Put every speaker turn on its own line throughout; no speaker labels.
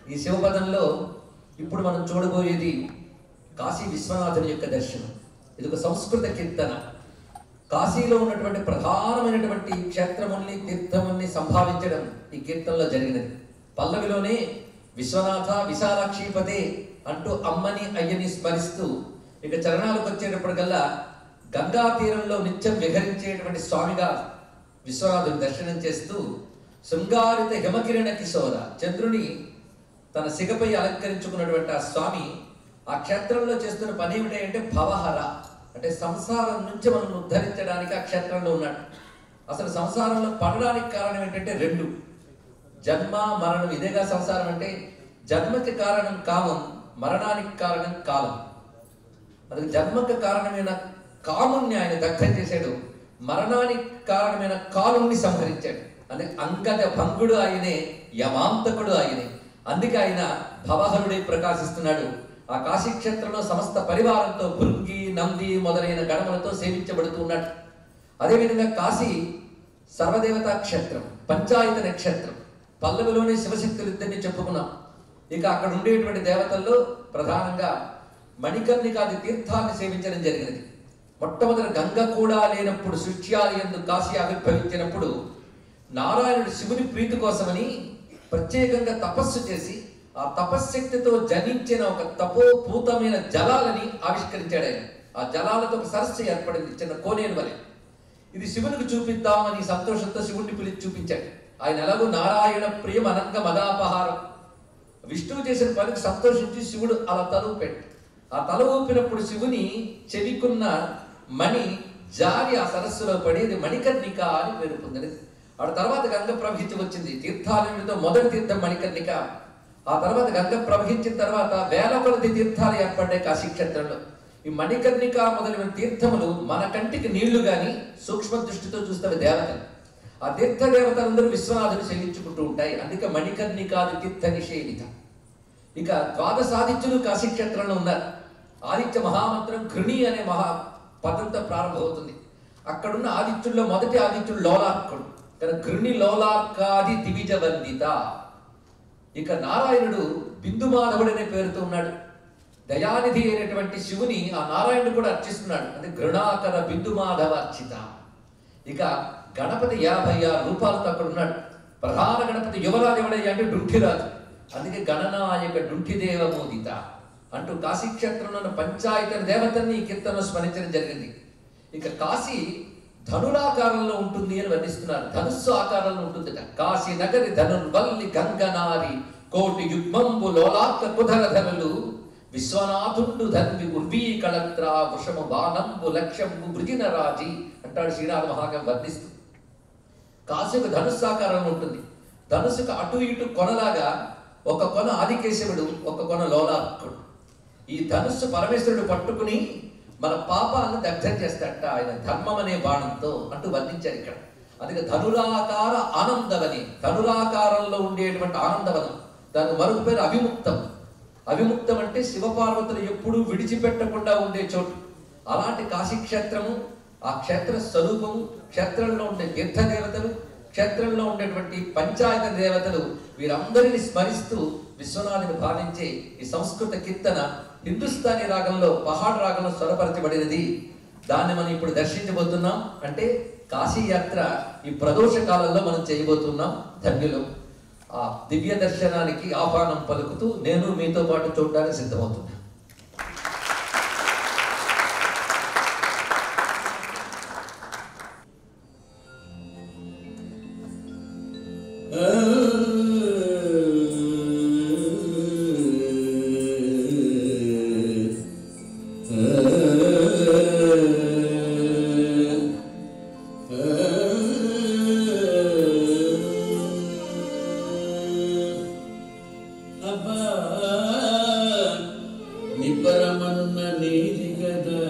ఈ శివపదంలో ఇప్పుడు మనం చూడబోయేది కాశీ విశ్వనాథుని యొక్క దర్శనం ఇది ఒక సంస్కృత కీర్తన కాశీలో ఉన్నటువంటి ప్రధానమైనటువంటి క్షేత్రముల్ని తీర్థముల్ని సంభావించడం ఈ కీర్తనలో జరిగినది పల్లవిలోనే విశ్వనాథ విశాలాక్షీపదే అంటూ అమ్మని అయ్యని స్మరిస్తూ ఇక చరణాలకు వచ్చేటప్పటికల్లా గంగా తీరంలో నిత్యం విహరించేటువంటి స్వామిగా విశ్వనాథుని దర్శనం చేస్తూ శృంగారిత హిమకిరణ కిశోర చంద్రుని తన సిగపై అలంకరించుకున్నటువంటి ఆ స్వామి ఆ క్షేత్రంలో చేస్తున్న పని ఏమిటి అంటే భవహర అంటే సంసారం నుంచి మనం ఉద్ధరించడానికి ఆ క్షేత్రంలో ఉన్నాడు అసలు సంసారంలో పడడానికి కారణం ఏంటంటే రెండు జన్మ మరణం ఇదేగా సంసారం అంటే జన్మకి కారణం కామం మరణానికి కారణం కాలం అది జన్మకు కారణమైన కాముణ్ణి ఆయన దగ్ధం చేశాడు మరణానికి కారణమైన కాలుణ్ణి సంహరించాడు అంటే అంగద భంగుడు ఆయనే యమాంతకుడు ఆయనే అందుకే ఆయన భవహరుడై ప్రకాశిస్తున్నాడు ఆ కాశీ క్షేత్రంలో సమస్త పరివారంతో భృంగి నంది మొదలైన గణములతో సేవించబడుతూ ఉన్నాడు అదేవిధంగా కాశీ సర్వదేవతా క్షేత్రం పంచాయతన క్షేత్రం పల్లవిలోని శివశక్తులు ఇద్దరిని చెప్పుకున్నాం ఇక అక్కడ ఉండేటువంటి దేవతల్లో ప్రధానంగా మణికర్ణికాది తీర్థాన్ని సేవించడం జరిగినది మొట్టమొదటి గంగ కూడా లేనప్పుడు సృష్ట్యాలు ఎందు కాశీ ఆవిర్భవించినప్పుడు నారాయణుడు శివుని ప్రీతి కోసమని ప్రత్యేకంగా తపస్సు చేసి ఆ తపశ్శక్తితో జనించిన ఒక తపోపూతమైన జలాలని ఆవిష్కరించాడు ఆయన ఆ జలాలతో ఒక సరస్సు ఏర్పడింది చిన్న కోనేరు వలె ఇది శివునికి చూపిద్దామని సంతోషంతో శివుణ్ణి పిలిచి చూపించాడు ఆయన ఎలాగో నారాయణ ప్రియం అనంగ మదాపహారం విష్ణువు చేసిన పనికి సంతోషించి శివుడు అలా తల ఊపాడు ఆ తల ఊపినప్పుడు శివుని చెవికున్న మణి జారి ఆ సరస్సులో పడి అది మణికర్ణిక అని పేరు పొందినది ఆ తర్వాత గంగ ప్రవహించి వచ్చింది తీర్థాలయంలో మొదటి తీర్థం మణికర్ణిక ఆ తర్వాత గంగ ప్రవహించిన తర్వాత వేల కొలది తీర్థాలు ఏర్పడ్డాయి కాశీక్షేత్రంలో ఈ మణికర్ణిక మొదలైన తీర్థములు మన కంటికి నీళ్లు గాని సూక్ష్మ దృష్టితో చూస్తే దేవతలు ఆ తీర్థ దేవతలందరూ విశ్వనాథుని సేవించుకుంటూ ఉంటాయి అందుకే మణికర్ణికాది తీర్థ నిషేధిత ఇక ద్వాదశాదిత్యులు కాశీక్షేత్రంలో ఉన్నారు ఆదిత్య మహామంత్రం ఘృణి అనే మహా పదంతో ప్రారంభమవుతుంది అక్కడున్న ఆదిత్యుల్లో మొదటి ఆదిత్యుడు లోలార్కుడు కానీ ఘృణి లోలార్కాది దివిజ వందిత ఇక నారాయణుడు బిందుమాధవుడు అనే పేరుతో ఉన్నాడు దయానిధి అయినటువంటి శివుని ఆ నారాయణుడు కూడా అర్చిస్తున్నాడు అంటే ఘృణాకర బిందుమాధవ అర్చిత ఇక గణపతి యాభై ఆరు రూపాలతో అక్కడ ఉన్నాడు ప్రధాన గణపతి యువరాజు ఎవడయ్యా అంటే డుంఠిరాజు అందుకే గణనాయక డుంఠిదేవ మోదిత అంటూ కాశీక్షేత్రంలో ఉన్న పంచాయతీ దేవతల్ని ఈ కీర్తనలో స్మరించడం జరిగింది ఇక కాశీ ధనురాకారంలో ఉంటుంది అని వర్ణిస్తున్నారు ధనుస్సు ఆకారంలో ఉంటుందట కాశీ నగరి ధనుర్వల్లి గంగనారి కోటి యుగ్మంబు లోలాక్క కుధర ధనులు విశ్వనాథుండు ధన్వి ఉర్వీ కళత్ర వృషము బాణంబు లక్ష్యంబు మృజిన రాజి అంటాడు శ్రీనాథ మహాకవి వర్ణిస్తూ కాశీకు ధనుస్సు ఆకారంలో ఉంటుంది ధనుసుకు అటు ఇటు కొనలాగా ఒక కొన ఆదికేశవుడు ఒక కొన లోలార్కుడు ఈ ధనుస్సు పరమేశ్వరుడు పట్టుకుని మన పాపాలను దగ్ధం చేస్తాడట ఆయన ధర్మం అనే బాణంతో అంటూ వర్ణించారు ఇక్కడ అందుకే ధనురాకార ఆనందవని ధనురాకారంలో ఉండేటువంటి ఆనందవనం దాని మరొక పేరు అవిముక్తం అవిముక్తం అంటే శివపార్వతులు ఎప్పుడూ విడిచిపెట్టకుండా ఉండే చోటు అలాంటి కాశీక్షేత్రము ఆ క్షేత్ర స్వరూపము క్షేత్రంలో ఉండే తీర్థ దేవతలు క్షేత్రంలో ఉండేటువంటి పంచాయత దేవతలు వీరందరిని స్మరిస్తూ విశ్వనాథుని భావించే ఈ సంస్కృత కీర్తన హిందుస్థానీ రాగంలో పహాడ్ రాగంలో స్వరపరచబడినది దాన్ని మనం ఇప్పుడు దర్శించబోతున్నాం అంటే కాశీ యాత్ర ఈ ప్రదోష కాలంలో మనం చేయబోతున్నాం ధన్యులు ఆ దివ్య దర్శనానికి ఆహ్వానం పలుకుతూ నేను మీతో పాటు చూడడానికి సిద్ధమవుతున్నా
అబ్బా నిబ్బరమన్న నీది కదా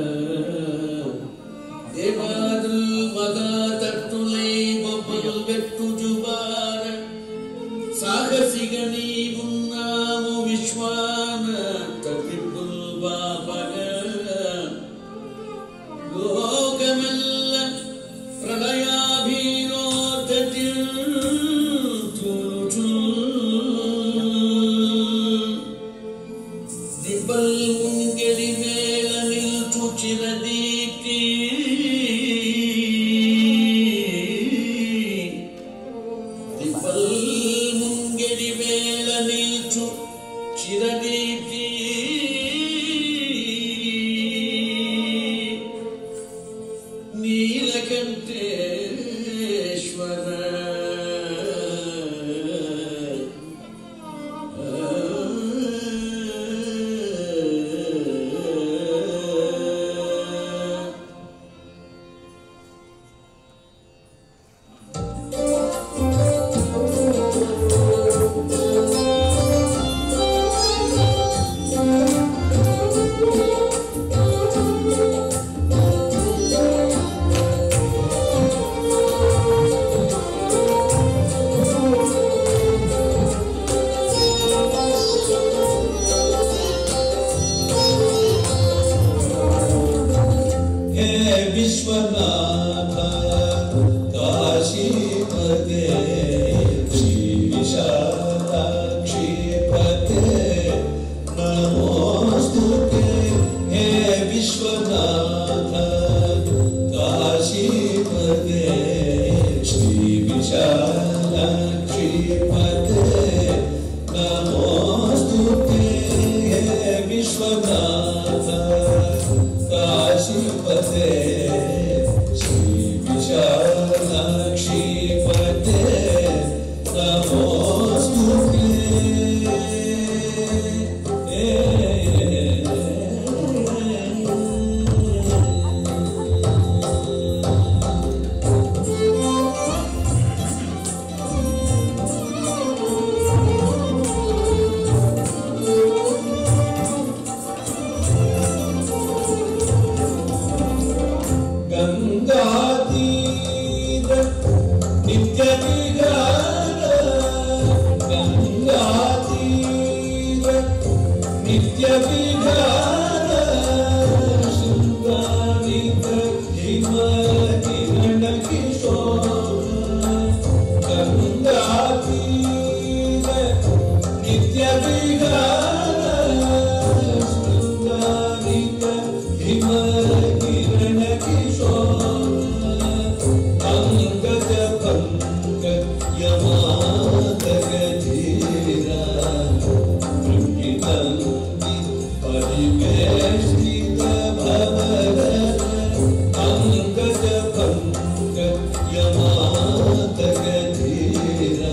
దేవాదుల్ మగా తట్టులై బొబ్బలు పెట్టు జుబార సాహసిగ నీవున్నాము విశ్వాన తప్పిపుల్ బాపగా లోకమెల్ల ప్రళయాభీనోదతి నిల్చు చిరనీటి నీలకంఠేశ్వర
हे विश्वनाथ काशीपते श्री विशालाक्षीपते नमोऽस्तु ते हे विश्वनाथ काशीपते श्री विशालाक्षीपते नमोऽस्तु ते हे विश्वनाथ काशीपते श्री विशालाक्षीपते नमोऽस्तु गङ्गातीर नित्यविहार गङ्गातीर नित्यविहार शृङ्गारिक हिमकिरणकिशोर गङ्गातीर नित्यविहार शृङ्गारिक हिमकिरणकिशोर अङ्गज पङ्क यमातगधीरा कृपितन्ति परिवेष्टित भवर अङ्गज पङ्क यमातगधीरा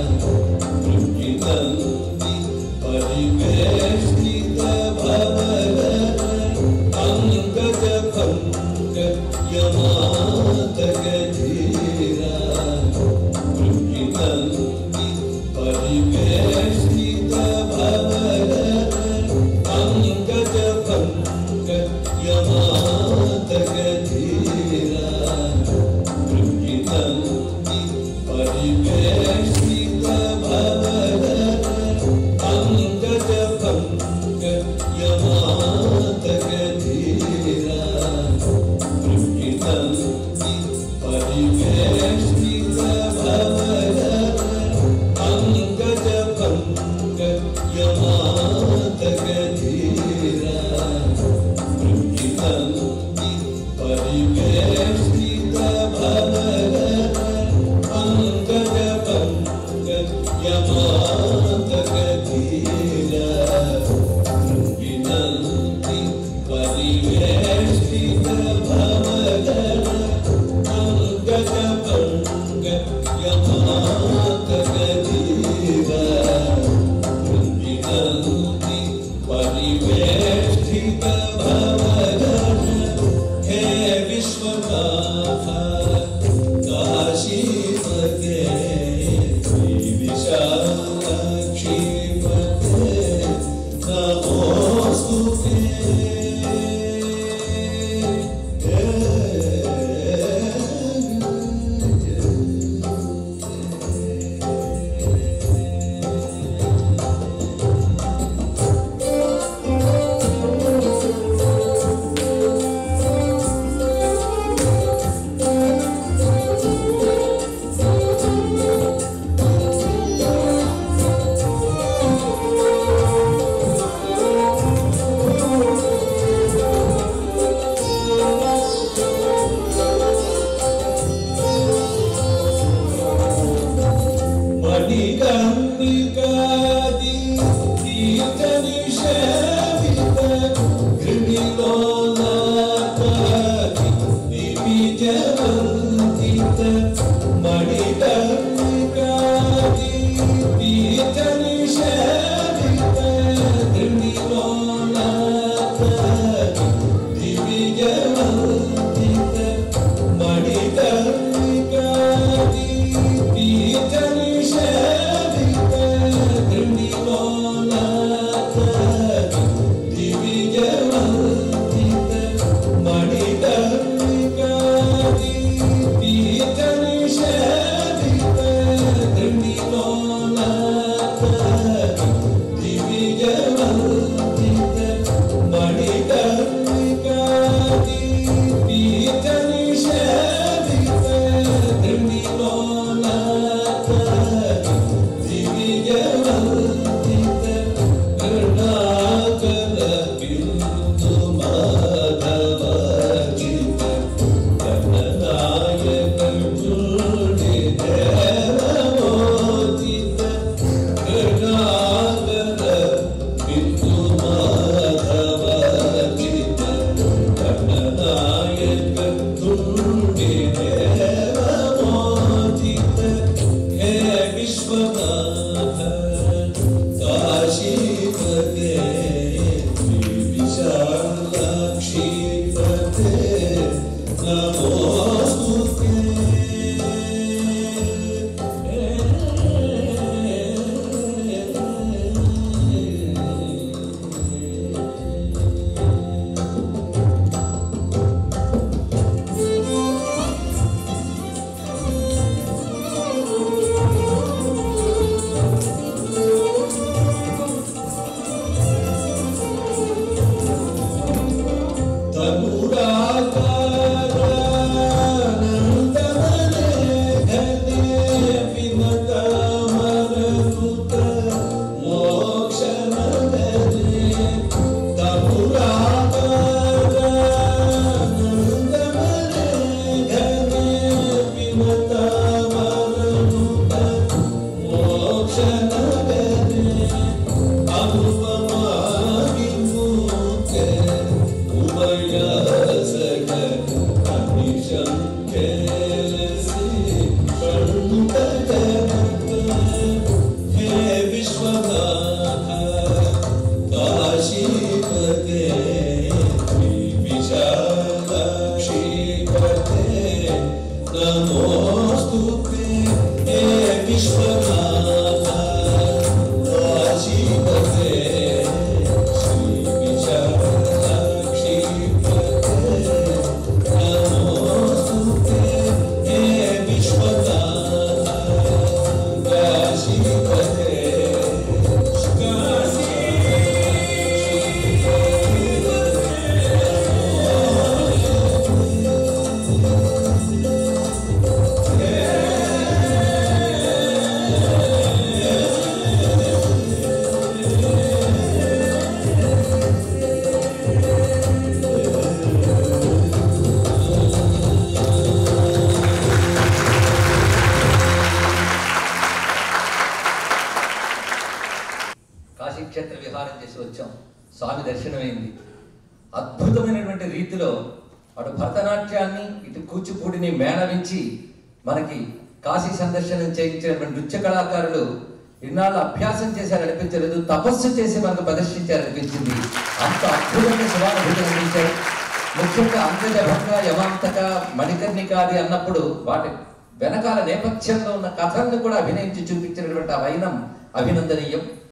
कृपितन्ति परिवेष्टित भवर अङ्गज पङ्क यमातगधीरा कृपितन्ति परिवेष्टित भवर अङ्गज पङ्क यमातगधीरा कृपितन्ति परिवेष्टित भवर अङ्गज पङ्क यमातगधीरा कृपितन्ति परिवेष्टित भवर अङ्गज पङ्क यमातगधीरा कृपितन्ति परिवेष्टित भवर अङ्गज पङ्क यमातगधीरा कृपितन्ति परिवेष्टित भवर अङ्गज पङ्क यमातगधीरा कृपितन्ति परिवेष्टित भवर हे विश्वनाथ काशीपते विशालाक्षीपते नमोऽस्तु
Thank
క్షేత్ర విహారం చేసి వచ్చాం స్వామి దర్శనమైంది అద్భుతమైనటువంటి రీతిలో అటు భరతనాట్యాన్ని ఇటు కూచిపూడిని మేళవించి మనకి కాశీ సందర్శనం చేయించినటువంటి నృత్య కళాకారులు ఇన్నాళ్ళు అభ్యాసం చేశారు అనిపించలేదు తపస్సు చేసి మనకు ప్రదర్శించారు అనిపించింది అంత అద్భుతంగా శివానుభూతి అనిపించారు ముఖ్యంగా అంగజభంగ యమాంతక మణికర్ణికాది అన్నప్పుడు వాటి వెనకాల నేపథ్యంలో ఉన్న కథల్ని కూడా అభినయించి చూపించినటువంటి ఆ వైనం అభినందనీయం